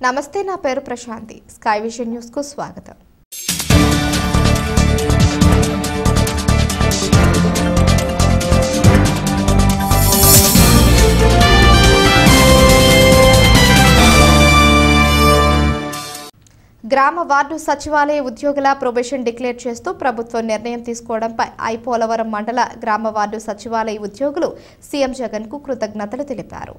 నమస్తే నా పేరు ప్రశాంతి స్కై విజన్ న్యూస్కు స్వాగతం గ్రామ వార్డు సచివాలయ ఉద్యోగుల ప్రొబేషన్ డిక్లేర్ చేస్తూ ప్రభుత్వం నిర్ణయం తీసుకోవడంపై ఐ పోలవరం మండల గ్రామ వార్డు సచివాలయ ఉద్యోగులు సీఎం జగన్ కు కృతజ్ఞతలు తెలిపారు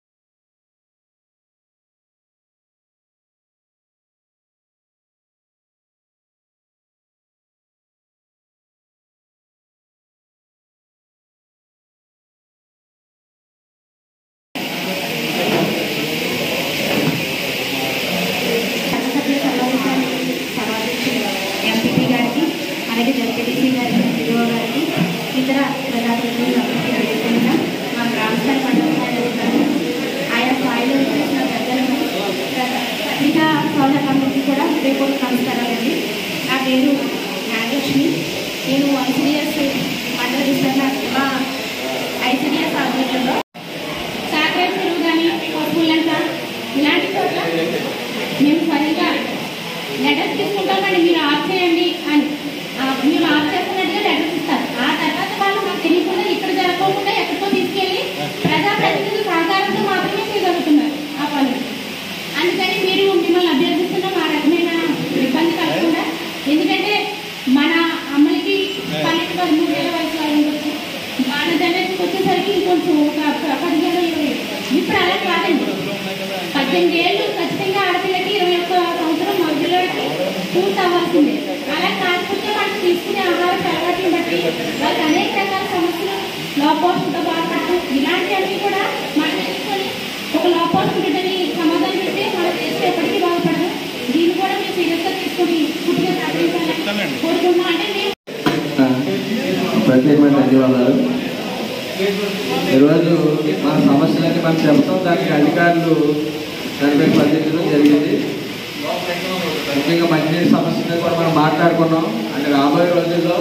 సభ్య సమావేశానికి సమావేశం ఎంపీపీ గారికి అలాగే జడ్పీటీసీ గారికి డిఓ గారికి ఇతర ప్రజాప్రతినిధులందరికీ తెలియకుండా మా గ్రామ స్థాయి మండల స్థాయి అధికారులు ఆయా స్థాయిలో చేసిన పెద్దలకు ప్ర- పత్రికా సోదరులందరికీ కూడా హృదయపూర్వక నమస్కారాలండి నా పేరు నాగలక్ష్మి నేను ఐసీడిఎస్ మండల విస్తరణ మా ఐసీడిఎస్ ఆధ్వర్యంలో సాకరేట్ చెరువు కానీ పప్పులంట ఇలాంటి చోట్ల మేము సరిగ్గా లెటర్స్ తీసుకుంటామండి మీరు ఆఫ్ చేయండి అని ఆ, మీరు ఆఫ్ చేస్తున్నట్టుగా లెటర్స్ ఇస్తారు ఆ తర్వాత వాళ్ళు మాకు తెలియకుండా ఇక్కడ జరగకుండా ఎక్కడికో తీసుకెళ్ళి ప్రజాప్రతినిధుల సహకారంతో మాత్రమే చేయగలుగుతున్నారు ఆ పనులు అందుకని మీరు మిమ్మల్ని అభ్యర్థిస్తున్నాం ఆ రకమైన ఇబ్బంది కలగకుండా ఎందుకంటే మన అమ్మలకి పన్నెండు పదమూడు వేల వయసు వాళ్ళు ఉండొచ్చు మన జనరేషన్కి వచ్చేసరికి ఇంకొంచెం ఒక ప- పదిహేను ఇరవై ఇప్పుడు అలా కాదండి పద్దెనిమిది ఏళ్ళు ఖచ్చితంగా ఆడపిల్లకి ఇరవై ఒక్క సంవత్సరం మగపిల్లలకి పూర్తి అవ్వాల్సిందే అలా కాకపోతే వాళ్ళు తీసుకునే ఆహార అలవాట్లను బట్టి వాళ్ళకి అనేక రకాల సమస్యలు లోపోషంతో బాధపడటం ఇలాంటివన్నీ కూడా మనం తీసుకొని ఒక లోపోషం బిడ్డని సమాధానం పెడితే మన దేశం ఎప్పటికీ బాగుపడదు దీన్ని కూడా మేము సీరియస్గా తీసుకొని పూర్తిగా సహకరించాలని కోరుకుంటున్నాం అంటే మేము ప్రత్యేకమైన ధన్యవాదాలు ఈరోజు మన సమస్యలన్నీ మనం చెప్తాం దానికి అధికారులు దానిపై స్పందించడం జరిగింది ముఖ్యంగా మంచినీటి సమస్య మీద కూడా మనం మాట్లాడుకున్నాం అంటే రాబోయే రోజుల్లో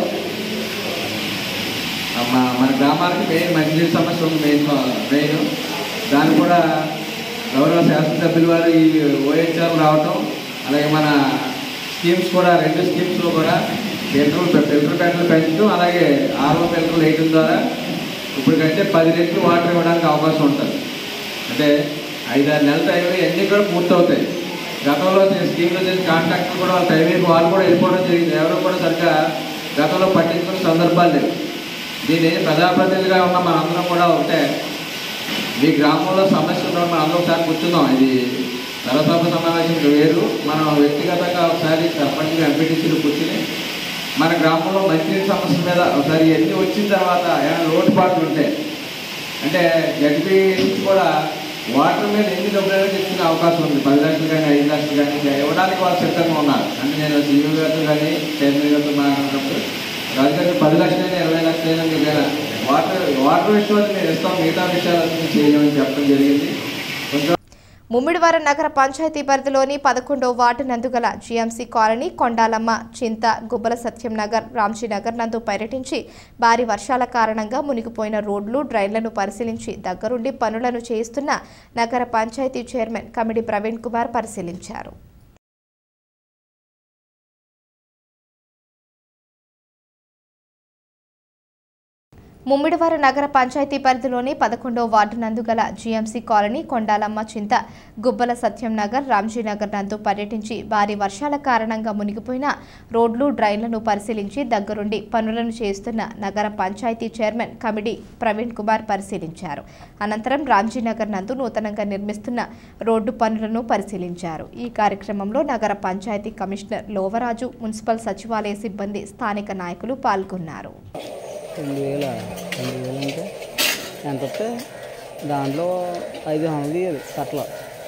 మన మన గ్రామానికి మెయిన్ మంచినీటి సమస్య ఉంది మెయిన్ మెయిన్ దాన్ని కూడా గౌరవ శాసనసభ్యుల వారు ఈ ఓహెచ్ఆర్ రావటం అలాగే మన స్కీమ్స్ కూడా రెండు స్కీమ్స్లో కూడా ఫిల్టర్ ఫిల్టర్ ప్యాట్లు పెంచడం అలాగే ఆర్ఓ ఫిల్టర్లు వేయడం ద్వారా ఇప్పటికంటే పది రెట్లు వాటర్ ఇవ్వడానికి అవకాశం ఉంటుంది అంటే ఐదారు నెలల టైంలో ఇవన్నీ కూడా పూర్తవుతాయి గతంలో చేసిన స్కీమ్లో చేసిన కాంట్రాక్టర్ కూడా వాళ్ళ టైం అయిపోయి వాళ్ళు కూడా వెళ్ళిపోవడం జరిగింది ఎవరు కూడా సరిగ్గా గతంలో పట్టించుకున్న సందర్భాలు లేవు దీని ప్రజాప్రతినిధిగా ఉన్న మనందరం కూడా ఉంటే మీ గ్రామంలో సమస్య ఉన్న మనం అందరం ఒకసారి కూర్చుందాం ఇది సర్వసభ సమావేశం వేరు మనం వ్యక్తిగతంగా ఒకసారి సర్పంచ్గా ఎంపీటీసీలు కూర్చుని మన గ్రామంలో మంచినీటి సమస్య మీద ఒకసారి ఎన్ని వచ్చిన తర్వాత ఏమైనా లోటుపాట్లు ఉంటే అంటే జడ్పీ కూడా వాటర్ మీద ఎన్ని డబ్బులైనా తెచ్చుకునే అవకాశం ఉంది పది లక్షలు కానీ ఐదు లక్షలు కానీ ఇంకా ఇవ్వడానికి వాళ్ళు సిద్ధంగా ఉన్నారు అంటే నేను సీఈఓ గారితో కానీ చైర్మన్ గారితో మాట్లాడినప్పుడు రాజుగారు పది లక్షలైనా ఇరవై లక్షలైనా మీకు ఏమైనా వాటర్ వాటర్ విషయం అయితే మేము ఇస్తాం మిగతా విషయాలు అసలు చేయలేమని చెప్పడం జరిగింది కొంచెం ముమ్మిడివారం నగర పంచాయతీ పరిధిలోని పదకొండో వార్డు నందుగల జీఎంసీ కాలనీ కొండాలమ్మ చింత గుబ్బల సత్యం నగర్ రామ్జీనగర్ నందు పర్యటించి భారీ వర్షాల కారణంగా మునిగిపోయిన రోడ్లు డ్రైన్లను పరిశీలించి దగ్గరుండి పనులను చేయిస్తున్న నగర పంచాయతీ చైర్మన్ కమిడి ప్రవీణ్ కుమార్ పరిశీలించారు ముమ్మిడివారు నగర పంచాయతీ పరిధిలోని పదకొండో వార్డు నందు గల జీఎంసీ కాలనీ కొండాలమ్మ చింత గుబ్బల సత్యం నగర్ రామ్జీనగర్ నందు పర్యటించి భారీ వర్షాల కారణంగా మునిగిపోయిన రోడ్లు డ్రైన్లను పరిశీలించి దగ్గరుండి పనులను చేస్తున్న నగర పంచాయతీ చైర్మన్ కమిడి ప్రవీణ్ కుమార్ పరిశీలించారు అనంతరం రామ్జీనగర్ నందు నూతనంగా నిర్మిస్తున్న రోడ్డు పనులను పరిశీలించారు ఈ కార్యక్రమంలో నగర పంచాయతీ కమిషనర్ లోవరాజు మున్సిపల్ సచివాలయ సిబ్బంది స్థానిక నాయకులు పాల్గొన్నారు రెండు వేల రెండు వేలు అంటే ఎంత వస్తే దాంట్లో ఐదు వందలు తీయదు కట్టలు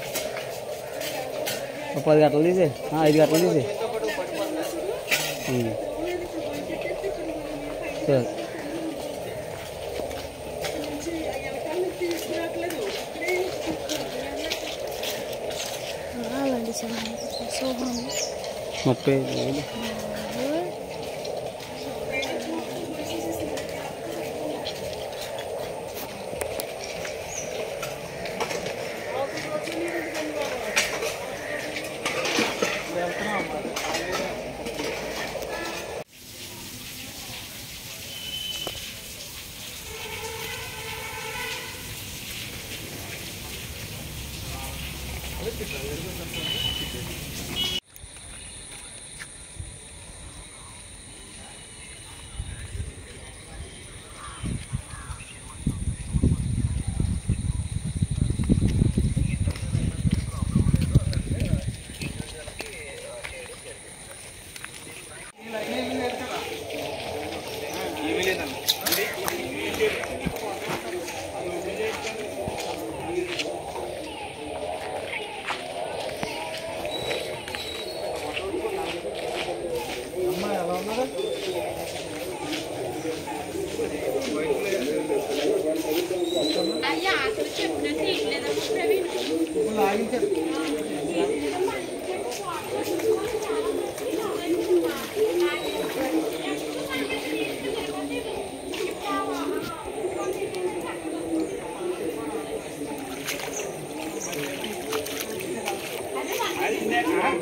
ఒక పది గట్టలు తీసే ఐదు గట్టలు తీసే సరే ముప్పై ఐదు వేలు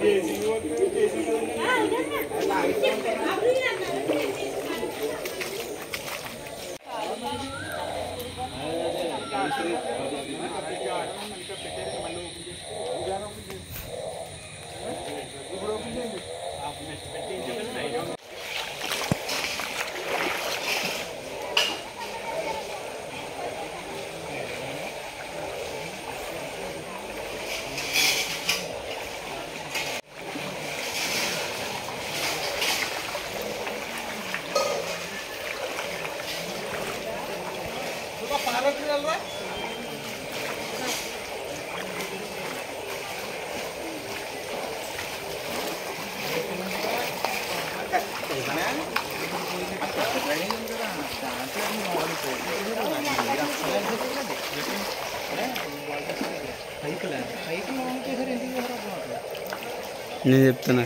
నేను చెప్తున్నా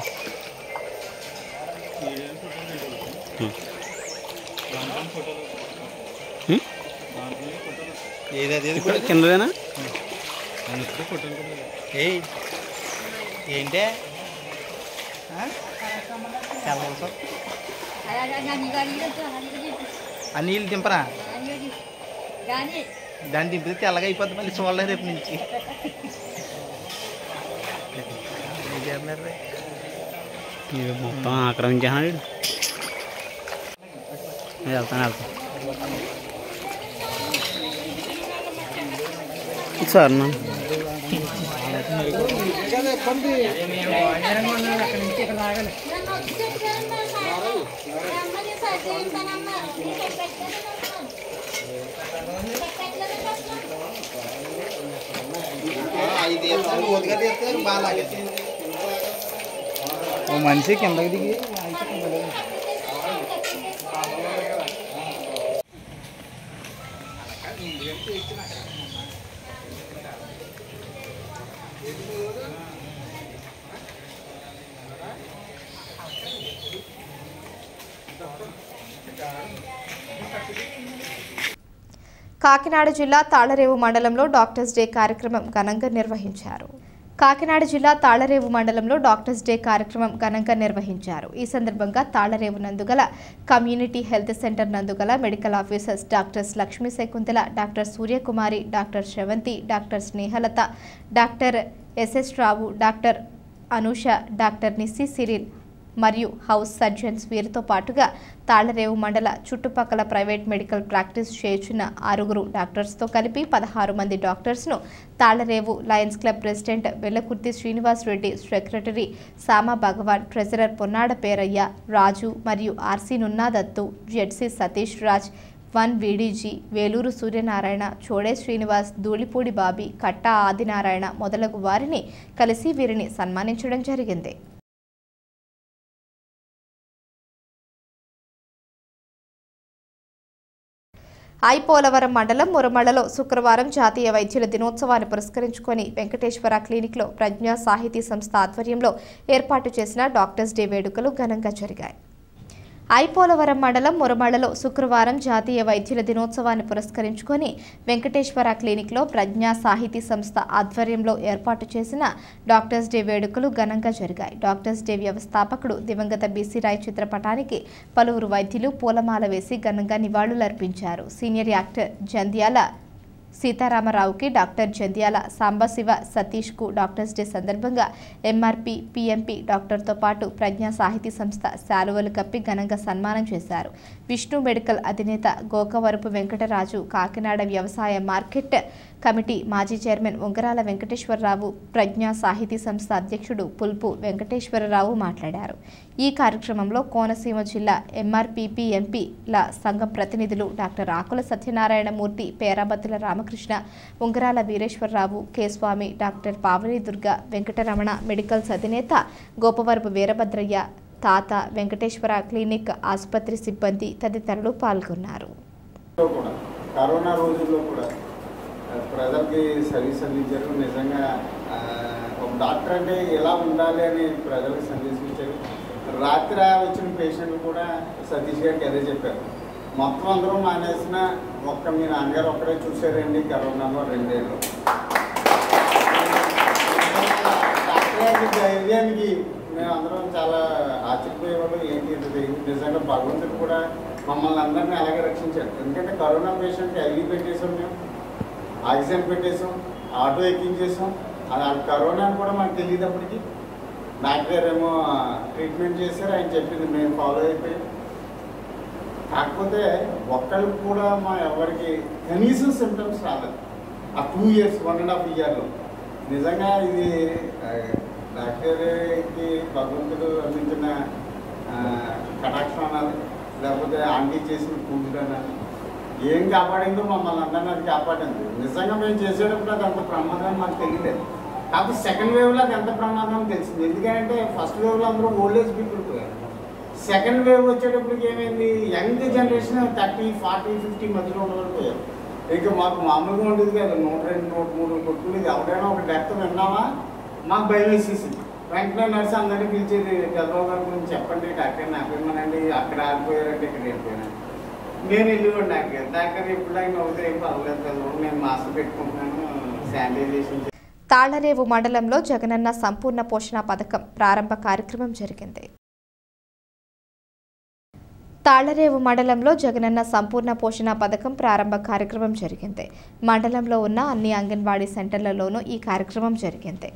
ఏదది ఇక్కడ కిందదేనా ఏయ్ ఏంటే తెల్లవలస ఆ నీళ్ళు దింపరా దాన్ని దింపితే తెల్లగా అయిపోద్ది మళ్ళీ చూడలేదు రేపు నుంచి ఏం చేస్తున్నారు రే? ఇది మొత్తం ఆక్రమించాను వీడు నేను వెళ్తాను వెళ్తాను సార్ నా ఐదు వేలు ఓటుగా తీస్తారు బాగా లాగేస్తారు. ఓ మనిషి కిందకి దిగి కాకినాడ జిల్లా తాళరేవు మండలంలో డాక్టర్స్ డే కార్యక్రమం ఘనంగా నిర్వహించారు కాకినాడ జిల్లా తాళరేవు మండలంలో డాక్టర్స్ డే కార్యక్రమం ఘనంగా నిర్వహించారు ఈ సందర్భంగా తాళరేవు నందుగల కమ్యూనిటీ హెల్త్ సెంటర్ నందుగల medical officers doctors Lakshmi Shakuntala doctor Suryakumari doctor Sravanthi doctor Snehalatha doctor SS Rao doctor Anusha doctor Nissi Cyril మరియు హౌస్ సర్జన్స్ వీరితో పాటుగా తాళ్లరేవు మండల చుట్టుపక్కల ప్రైవేట్ మెడికల్ ప్రాక్టీస్ చేయుచున్న ఆరుగురు డాక్టర్స్తో కలిపి పదహారు మంది డాక్టర్స్ను Tallarevu lions club president Vellakurthi Srinivas Reddy secretary Sama Bhagavan treasurer Ponnada Perayya Raju మరియు RC Nunnadattu ZC Satish Raj one VDG Veluru Suryanarayana Chode Srinivas Dhulipudi Bobby Katta Adinarayana మొదలగు వారిని కలిసి వీరిని సన్మానించడం జరిగింది ఐపోలవరం మండలం మురమడలో శుక్రవారం జాతీయ వైద్యుల దినోత్సవాన్ని పురస్కరించుకొని వెంకటేశ్వర క్లినిక్లో ప్రజ్ఞా సాహితీ సంస్థ ఆధ్వర్యంలో ఏర్పాటు చేసిన డాక్టర్స్ డే వేడుకలు ఘనంగా జరిగాయి ఐపోలవరం మండలం మురమడలో శుక్రవారం జాతీయ వైద్యుల దినోత్సవాన్ని పురస్కరించుకొని వెంకటేశ్వర క్లినిక్లో ప్రజ్ఞా సాహితీ సంస్థ ఆధ్వర్యంలో ఏర్పాటు చేసిన డాక్టర్స్ డే వేడుకలు ఘనంగా జరిగాయి డాక్టర్స్ డే వ్యవస్థాపకుడు దివంగత బీసీ రాయ్ చిత్రపటానికి పలువురు వైద్యులు పూలమాల వేసి ఘనంగా నివాళులర్పించారు సీనియర్ యాక్టర్ జంధ్యాల సీతారామరావుకి డాక్టర్ జంధ్యాల సాంబశివ సతీష్కు డాక్టర్స్ డే సందర్భంగా ఎంఆర్పి పిఎంపి డాక్టర్తో పాటు ప్రజ్ఞా సాహితీ సంస్థ శాలువలు కప్పి ఘనంగా సన్మానం చేశారు విష్ణు మెడికల్ అధినేత గోకవరపు వెంకటరాజు కాకినాడ వ్యవసాయ మార్కెట్ కమిటీ మాజీ చైర్మన్ ఉంగరాల వెంకటేశ్వరరావు ప్రజ్ఞా సాహితీ సంస్థ అధ్యక్షుడు పుల్పు వెంకటేశ్వరరావు మాట్లాడారు ఈ కార్యక్రమంలో కోనసీమ జిల్లా ఎంఆర్పిపి ఎంపీల సంఘం ప్రతినిధులు doctor Akula Satyanarayanamurthy Perabathula Ramakrishna Ungarala Veereswararao K Swamy doctor Pavani Durga Venkataramana medicals అధినేత గోపవరపు వీరభద్రయ్య తాత వెంకటేశ్వర క్లినిక్ ఆసుపత్రి సిబ్బంది తదితరులు పాల్గొన్నారు లో కూడా కరోనా రోజుల్లో కూడా ఆ, ప్రజలకి సర్వీస్ అందించారు నిజంగా ఆ, ఒక డాక్టర్ అంటే ఎలా ఉండాలి అని ప్రజలకు సందేశించారు రాత్రి వచ్చిన పేషెంట్లు కూడా సతీష్ గారికి అదే చెప్పారు మొత్తం అందరూ మానేసిన ఒక్క మీ నాన్నగారు ఒక్కడే చూశారండి కరోనాలో రెండేళ్ళు డాక్టర్ గారికి ఇలాంటి ధైర్యానికి మేము అందరం చాలా ఆశ్చర్యపోయేవాళ్ళం ఏంటి ఇంత ధైర్యం నిజంగా భగవంతుడు కూడా మమ్మల్ని అందరినీ అలాగే రక్షించాడు ఎందుకంటే కరోనా పేషెంట్కి ఐవి పెట్టేసాం మేము ఆక్సిజన్ పెట్టేసాం ఆటో ఎక్కించేసాం అది ఆ కరోనా అని కూడా మనకు తెలియదప్పటికి డాక్టర్ గారు ఏమో ట్రీట్మెంట్ చేశారు ఆయన చెప్పింది మేము ఫాలో అయిపోయాం కాకపోతే ఒక్కరికి కూడా మా ఎవరికి కనీసం సిమ్టమ్స్ రాలేదు ఆ two years one and half ఇయర్లో నిజంగా ఇది ఆ, డాక్టర్కి భగవంతుడు అందించిన ఆ, కటాక్షం అనాలి లేకపోతే ఆంటీ చేసిన పూజలు అనాలి ఏం కాపాడిందో మమ్మల్ని అందరినీ అది కాపాడింది నిజంగా మేము చేసేటప్పుడు అది అంత ప్రమాదం అని మాకు తెలియలేదు కాకపోతే సెకండ్ వేవ్లో అది ఎంత ప్రమాదం అని తెలిసింది ఎందుకంటే ఫస్ట్ వేవ్లో అందరూ ఓల్డ్ ఏజ్ పీపుల్ పోయారు సెకండ్ వేవ్ వచ్చేటప్పటికి ఏమైంది young generation thirty forty fifty మధ్యలో ఉన్నవాళ్ళు పోయారు ఇంకా మాకు మామూలుగా ఉండేది కదా నూట రెండు నూట మూడు కొట్టుకునేది ఎవరైనా ఒక డెత్ విన్నామా మాకు భయం వేసేసింది వెంటనే నర్సు అందరినీ పిలిచేది చంద్రబాబు గారి గురించి చెప్పండి డాక్టర్ నాకేమనండి అక్కడ ఆగిపోయారంటే ఇక్కడ వెళ్ళిపోయాను నేను వెళ్ళివ్వండి డాక్టర్ డాక్టర్ ఎప్పుడు ఆయన అవుతారు ఏం పర్వాలేదు కదా నేను మాస్క్ పెట్టుకుంటున్నాను శానిటైజేషన్ తాళ్లరేవు మండలంలో జగనన్న సంపూర్ణ పోషణ పథకం ప్రారంభ కార్యక్రమం జరిగింది తాళ్లరేవు మండలంలో జగనన్న సంపూర్ణ పోషణ పథకం ప్రారంభ కార్యక్రమం జరిగింది మండలంలో ఉన్న అన్ని అంగన్వాడీ సెంటర్లలోనూ ఈ కార్యక్రమం జరిగింది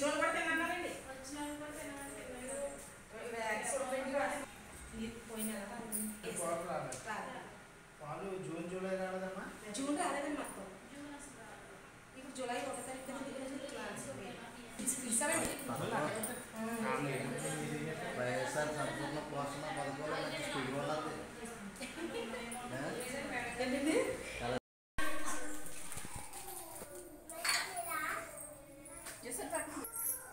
పాలు జూన్ జూలై రాలేదమ్మా జూన్ రాలేదండి మొత్తం ఇప్పుడు జూలై ఒకటో తారీఖు పిలిచారండి వైఎస్ఆర్ సంపూర్ణ పోషణ పథకంలో మంచి స్పీడ్ ఉన్నది ఏంటండి చేస్తారు పక్కన.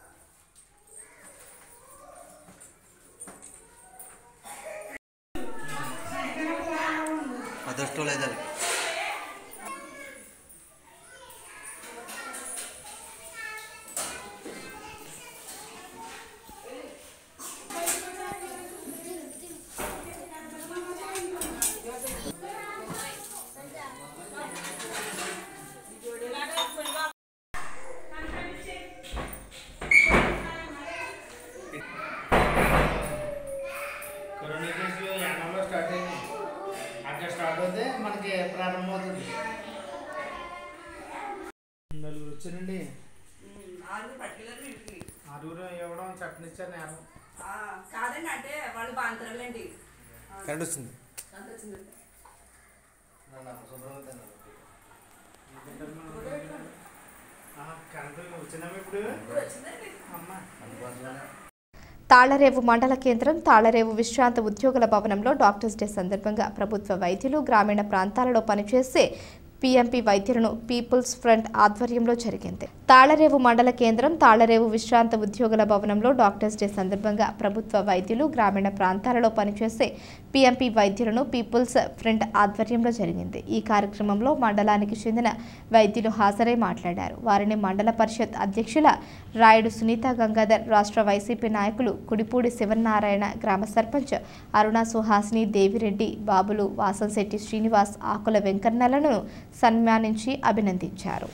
అదృష్టం లేదండి కరోనా కేసులు యానంలో స్టార్ట్ అయింది అక్కడ స్టార్ట్ అవుతే మనకి ప్రారంభమవుతుంది నలుగురు వచ్చారండి ఆరుగురు పట్టుకెళ్ళారు ఇంటికి ఆరుగురు ఇవ్వడం చట్టనిచ్చారు నేరం ఆ, కాదండి అంటే వాళ్ళు బాంతరాలండి కరెంట్ వచ్చింది అంత వచ్చింది కరెంట్ వచ్చిందమ్మా ఇప్పుడు ఇప్పుడు వచ్చిందండి అమ్మా తాళ్లరేవు మండల కేంద్రం తాళ్లరేవు విశ్రాంత ఉద్యోగుల భవనంలో డాక్టర్స్ డే సందర్భంగా ప్రభుత్వ వైద్యులు గ్రామీణ ప్రాంతాలలో పనిచేసే పీఎంపీ వైద్యులను పీపుల్స్ ఫ్రంట్ ఆధ్వర్యంలో జరిగింది తాళ్లరేవు మండల కేంద్రం తాళ్లరేవు విశ్రాంత ఉద్యోగుల భవనంలో డాక్టర్స్ డే సందర్భంగా ప్రభుత్వ వైద్యులు గ్రామీణ ప్రాంతాలలో పనిచేసే పీఎంపీ వైద్యులను పీపుల్స్ ఫ్రంట్ ఆధ్వర్యంలో జరిగింది ఈ కార్యక్రమంలో మండలానికి చెందిన వైద్యులు హాజరై మాట్లాడారు వారిని మండల పరిషత్ అధ్యక్షుల రాయుడు సునీత గంగాధర్ రాష్ట్ర వైసీపీ నాయకులు కుడిపూడి శివనారాయణ గ్రామ సర్పంచ్ అరుణ సుహాసిని దేవిరెడ్డి బాబులు వాసంశెట్టి శ్రీనివాస్ ఆకుల వెంకన్నలను సన్మానించి అభినందించారు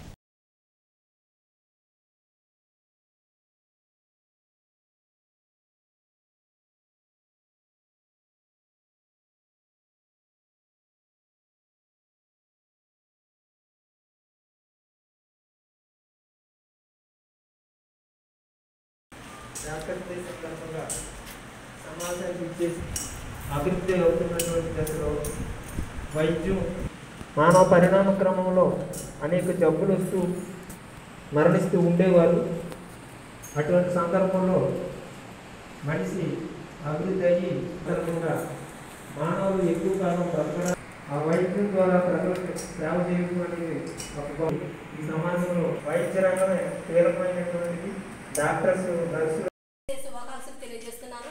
డాక్టర్ చేసే సందర్భంగా సమాజానికి ఇచ్చేసి అభివృద్ధి అవుతున్నటువంటి దశలో వైద్యం మానవ పరిణామ క్రమంలో అనేక జబ్బులు వస్తూ మరణిస్తూ ఉండేవారు అటువంటి సందర్భంలో మనిషి అభివృద్ధి అయ్యి సందర్భంగా మానవులు ఎక్కువ కాలం బ్రతకడం ఆ వైద్యం ద్వారా ప్రజలకు సేవ చేయడం అనేది ఒక గొప్ప. ఈ సమాజంలో వైద్య రంగమే కీలకమైనటువంటిది డాక్టర్స్ నర్సులు శుభాకాంక్షలు తెలియజేస్తున్నాను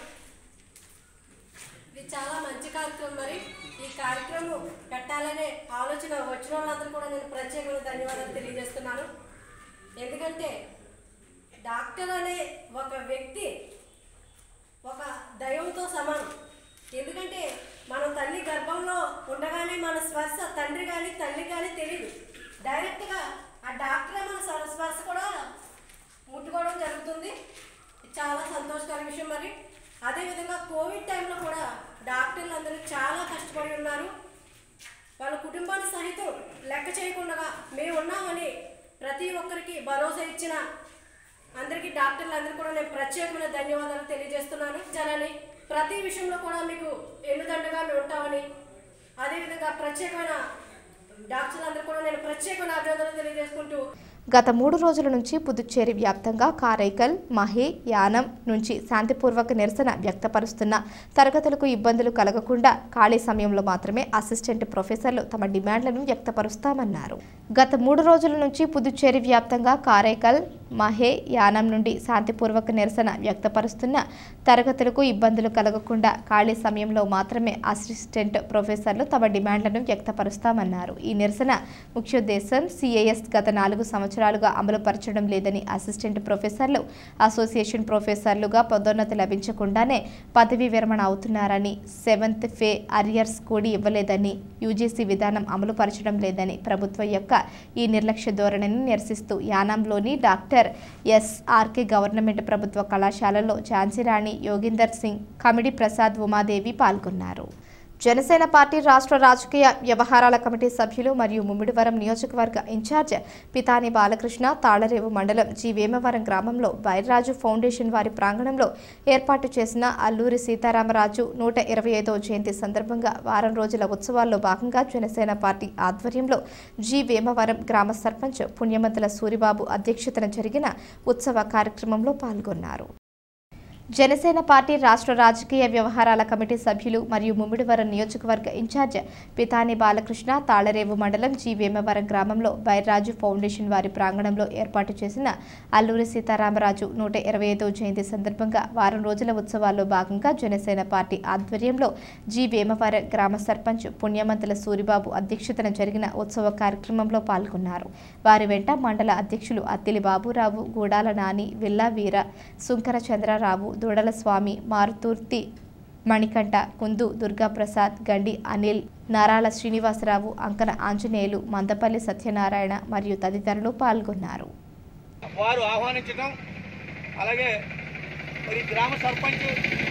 ఇది చాలా మంచి కార్యక్రమం మరి ఈ కార్యక్రమం పెట్టాలనే ఆలోచన వచ్చిన వాళ్ళందరూ కూడా నేను ప్రత్యేకంగా ధన్యవాదాలు తెలియజేస్తున్నాను ఎందుకంటే డాక్టర్ అనే ఒక వ్యక్తి ఒక దైవంతో సమానం ఎందుకంటే మనం తల్లి గర్భంలో ఉండగానే మన స్పర్శ తండ్రి కానీ తల్లి కానీ తెలియదు డైరెక్ట్గా ఆ డాక్టరే మన స్వ- స్పర్శ కూడా ముట్టుకోవడం జరుగుతుంది చాలా సంతోషకర విషయం మరి అదేవిధంగా కోవిడ్ టైంలో కూడా డాక్టర్లు అందరూ చాలా కష్టపడి ఉన్నారు వాళ్ళ కుటుంబాన్ని సహితం లెక్క చేయకుండా మేము ఉన్నామని ప్రతి ఒక్కరికి భరోసా ఇచ్చిన అందరికీ డాక్టర్లు అందరికీ కూడా నేను ప్రత్యేకమైన ధన్యవాదాలు తెలియజేస్తున్నాను జనాన్ని ప్రతి విషయంలో కూడా మీకు ఎన్నుదండగా మేము ఉంటామని అదేవిధంగా ప్రత్యేకమైన డాక్టర్లందరూ కూడా నేను ప్రత్యేకమైన అభినందనలు తెలియజేసుకుంటూ గత మూడు రోజుల నుంచి పుదుచ్చేరి వ్యాప్తంగా కారైకల్ మహే యానం నుంచి శాంతిపూర్వక నిరసన వ్యక్తపరుస్తున్న తరగతులకు ఇబ్బందులు కలగకుండా ఖాళీ సమయంలో మాత్రమే అసిస్టెంట్ ప్రొఫెసర్లు తమ డిమాండ్లను వ్యక్తపరుస్తామన్నారు గత మూడు రోజుల నుంచి పుదుచ్చేరి వ్యాప్తంగా కారైకల్ మహే యానం నుండి శాంతిపూర్వక నిరసన వ్యక్తపరుస్తున్న తరగతులకు ఇబ్బందులు కలగకుండా ఖాళీ సమయంలో మాత్రమే అసిస్టెంట్ ప్రొఫెసర్లు తమ డిమాండ్లను వ్యక్తపరుస్తామన్నారు ఈ నిరసన ముఖ్యోద్దేశం సిఐఎస్ గత నాలుగు సంవత్సరాలుగా అమలుపరచడం లేదని అసిస్టెంట్ ప్రొఫెసర్లు అసోసియేషన్ ప్రొఫెసర్లుగా పదోన్నతి లభించకుండానే పదవీ విరమణ అవుతున్నారని సెవెంత్ ఫే అరియర్స్ కూడి ఇవ్వలేదని యూజీసీ విధానం అమలుపరచడం లేదని ప్రభుత్వం యొక్క ఈ నిర్లక్ష్య ధోరణిని నిరసిస్తూ యానాంలోని డాక్టర్ ఎస్ఆర్కే గవర్నమెంట్ ప్రభుత్వ కళాశాలలో ఝాన్సీరాణి యోగిందర్ సింగ్ కమిడి ప్రసాద్ ఉమాదేవి పాల్గొన్నారు జనసేన పార్టీ రాష్ట్ర రాజకీయ వ్యవహారాల కమిటీ సభ్యులు మరియు ముమ్మిడివరం నియోజకవర్గ ఇన్ఛార్జ్ పితాని బాలకృష్ణ తాళరేవు మండలం జి వేమవరం గ్రామంలో బైర్రాజు ఫౌండేషన్ వారి ప్రాంగణంలో ఏర్పాటు చేసిన అల్లూరి సీతారామరాజు నూట ఇరవై ఐదవ జయంతి సందర్భంగా వారం రోజుల ఉత్సవాల్లో భాగంగా జనసేన పార్టీ ఆధ్వర్యంలో జి వేమవరం గ్రామ సర్పంచ్ పుణ్యమంతుల సూరిబాబు అధ్యక్షతన జరిగిన ఉత్సవ కార్యక్రమంలో పాల్గొన్నారు జనసేన పార్టీ రాష్ట్ర రాజకీయ వ్యవహారాల కమిటీ సభ్యులు మరియు ముమ్మిడివరం నియోజకవర్గ ఇన్ఛార్జ్ పితాని బాలకృష్ణ తాళరేవు మండలం జి వేమవరం గ్రామంలో బైర్రాజు ఫౌండేషన్ వారి ప్రాంగణంలో ఏర్పాటు చేసిన అల్లూరి సీతారామరాజు నూట ఇరవై ఐదో జయంతి సందర్భంగా వారం రోజుల ఉత్సవాల్లో భాగంగా జనసేన పార్టీ ఆధ్వర్యంలో జి వేమవరం గ్రామ సర్పంచ్ పుణ్యమంతుల సూరిబాబు అధ్యక్షతన జరిగిన ఉత్సవ కార్యక్రమంలో పాల్గొన్నారు వారి వెంట మండల అధ్యక్షులు అత్తిలి బాబురావు గూడాల నాని విల్లా వీర సుంకర చంద్రరావు దూడల స్వామి మారుతూర్తి మణికంఠ కుందు దుర్గాప్రసాద్ గండి అనిల్ నారాల శ్రీనివాసరావు అంకన ఆంజనేయులు మందపల్లి సత్యనారాయణ మరియు తదితరులు పాల్గొన్నారు వారు ఆహ్వానించడం అలాగే మరి గ్రామ సర్పంచ్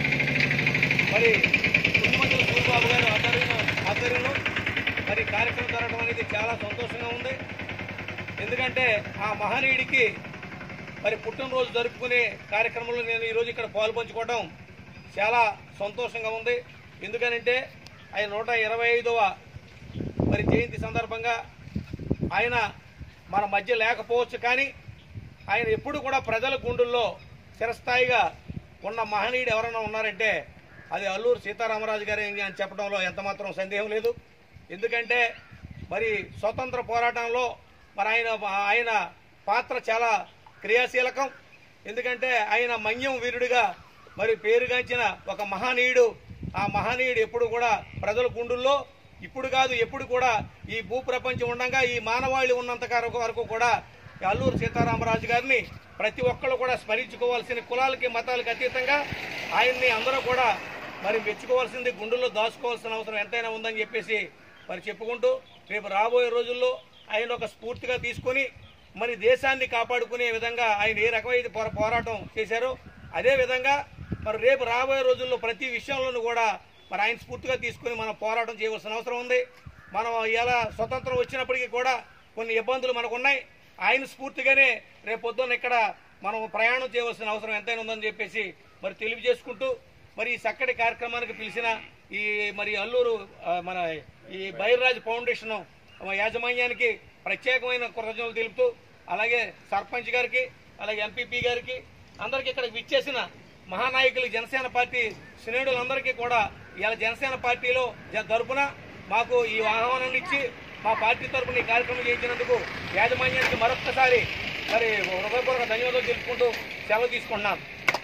మరి కుటుంబంతుల సూర్యబాబు గారు ఆధ్వర్యంలో ఆధ్వర్యంలో మరి కార్యక్రమం జరగడం అనేది చాలా సంతోషంగా ఉంది ఎందుకంటే ఆ మహనీయుడికి మరి పుట్టినరోజు జరుపుకునే కార్యక్రమంలో నేను ఈరోజు ఇక్కడ పాల్పంచుకోవడం చాలా సంతోషంగా ఉంది ఎందుకనంటే ఆయన నూట ఇరవై ఐదవ మరి జయంతి సందర్భంగా ఆయన మన మధ్య లేకపోవచ్చు కానీ ఆయన ఎప్పుడు కూడా ప్రజల గుండెల్లో చిరస్థాయిగా ఉన్న మహనీయుడు ఎవరైనా ఉన్నారంటే అది అల్లూరు సీతారామరాజు గారి అని చెప్పడంలో ఎంతమాత్రం సందేహం లేదు ఎందుకంటే మరి స్వతంత్ర పోరాటంలో మరి ఆయన ఆయన పాత్ర చాలా క్రియాశీలకం ఎందుకంటే ఆయన మన్యం వీరుడిగా మరి పేరుగాంచిన ఒక మహనీయుడు ఆ మహనీయుడు ఎప్పుడు కూడా ప్రజల గుండుల్లో ఇప్పుడు కాదు ఎప్పుడు కూడా ఈ భూ ప్రపంచం ఉండగా ఈ మానవాళి ఉన్నంత వరకు వరకు కూడా ఈ అల్లూరు సీతారామరాజు గారిని ప్రతి ఒక్కళ్ళు కూడా స్మరించుకోవాల్సిన కులాలకి మతాలకి అతీతంగా ఆయన్ని అందరూ కూడా మరి మెచ్చుకోవాల్సింది గుండెల్లో దాచుకోవాల్సిన అవసరం ఎంతైనా ఉందని చెప్పేసి మరి చెప్పుకుంటూ రేపు రాబోయే రోజుల్లో ఆయన ఒక స్ఫూర్తిగా తీసుకొని మరి దేశాన్ని కాపాడుకునే విధంగా ఆయన ఏ రకమైన పోరా- పోరాటం చేశారో అదే విధంగా మరి రేపు రాబోయే రోజుల్లో ప్రతి విషయంలోనూ కూడా మరి ఆయన స్ఫూర్తిగా తీసుకుని మనం పోరాటం చేయవలసిన అవసరం ఉంది మనం ఇలా స్వతంత్రం వచ్చినప్పటికీ కూడా కొన్ని ఇబ్బందులు మనకు ఉన్నాయి ఆయన స్ఫూర్తిగానే రేపు పొద్దున్న ఇక్కడ మనం ప్రయాణం చేయవలసిన అవసరం ఎంతైనా ఉందని చెప్పేసి మరి తెలియజేసుకుంటూ మరి ఈ చక్కటి కార్యక్రమానికి పిలిచిన ఈ మరి అల్లూరు ఆ, మన ఈ బైర్రాజ్ ఫౌండేషన్ యాజమాన్యానికి ప్రత్యేకమైన కృతజ్ఞతలు తెలుపుతూ అలాగే సర్పంచ్ గారికి అలాగే ఎంపీపీ గారికి అందరికీ ఇక్కడ విచ్చేసిన మహానాయకులు జనసేన పార్టీ శ్రేణులందరికీ కూడా ఇలా జనసేన పార్టీలో జ- తరపున మాకు ఈ ఆహ్వానాన్ని ఇచ్చి మా పార్టీ తరపున ఈ కార్యక్రమం చేయించినందుకు యాజమాన్యానికి మరొక్కసారి మరి హృదయపూర్వక ధన్యవాదాలు తెలుపుకుంటూ సెలవు తీసుకుంటున్నాను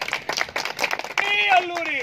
జై అల్లూరి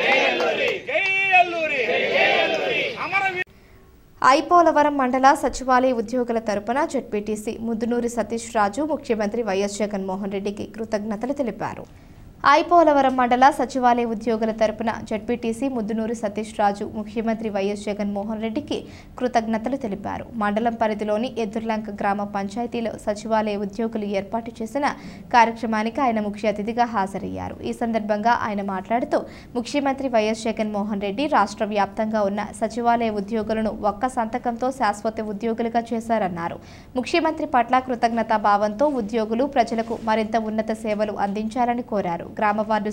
జై అల్లూరి అమర ఐపోలవరం మండల సచివాలయ ఉద్యోగుల తరపున జడ్పీటీసీ ముద్దునూరి సతీష్ రాజు ముఖ్యమంత్రి వైఎస్ జగన్మోహన్ రెడ్డికి కృతజ్ఞతలు తెలిపారు ఐపోలవరం మండల సచివాలయ ఉద్యోగుల తరపున జడ్పీటీసీ ముద్దునూరు సతీష్ రాజు ముఖ్యమంత్రి వైఎస్ జగన్మోహన్ రెడ్డికి కృతజ్ఞతలు తెలిపారు మండలం పరిధిలోని ఎదుర్లంక గ్రామ పంచాయతీలో సచివాలయ ఉద్యోగులు ఏర్పాటు చేసిన కార్యక్రమానికి ఆయన ముఖ్య అతిథిగా హాజరయ్యారు ఈ సందర్భంగా ఆయన మాట్లాడుతూ ముఖ్యమంత్రి వైఎస్ జగన్మోహన్ రెడ్డి రాష్ట్ర వ్యాప్తంగా ఉన్న సచివాలయ ఉద్యోగులను ఒక్క సంతకంతో శాశ్వత ఉద్యోగులుగా చేశారన్నారు ముఖ్యమంత్రి పట్ల కృతజ్ఞతా భావంతో ఉద్యోగులు ప్రజలకు మరింత ఉన్నత సేవలు అందించాలని కోరారు గ్రామ వార్డు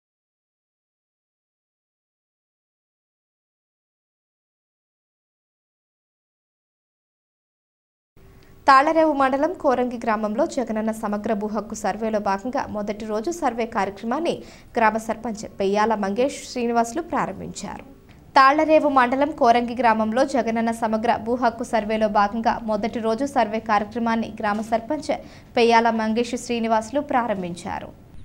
తాళరేవు మండలం కోరంగి గ్రామంలో జగనన్న సమగ్ర భూ హక్కు సర్వేలో భాగంగా మొదటి రోజు సర్వే కార్యక్రమాన్ని గ్రామ సర్పంచ్ పెయ్యాల మంగేష్ శ్రీనివాసులు ప్రారంభించారు తాళ్లరేవు మండలం కోరంగి గ్రామంలో జగనన్న సమగ్ర భూ హక్కు సర్వేలో భాగంగా మొదటి రోజు సర్వే కార్యక్రమాన్ని గ్రామ సర్పంచ్ పెయ్యాల మంగేష్ శ్రీనివాసులు ప్రారంభించారు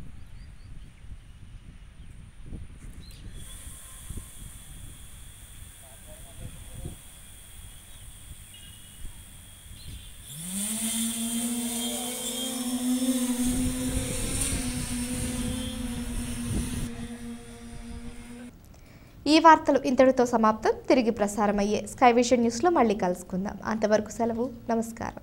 ఈ వార్తలు ఇంతటితో సమాప్తం తిరిగి ప్రసారమయ్యే స్కై విజన్ న్యూస్లో మళ్ళీ కలుసుకుందాం అంతవరకు సెలవు నమస్కారం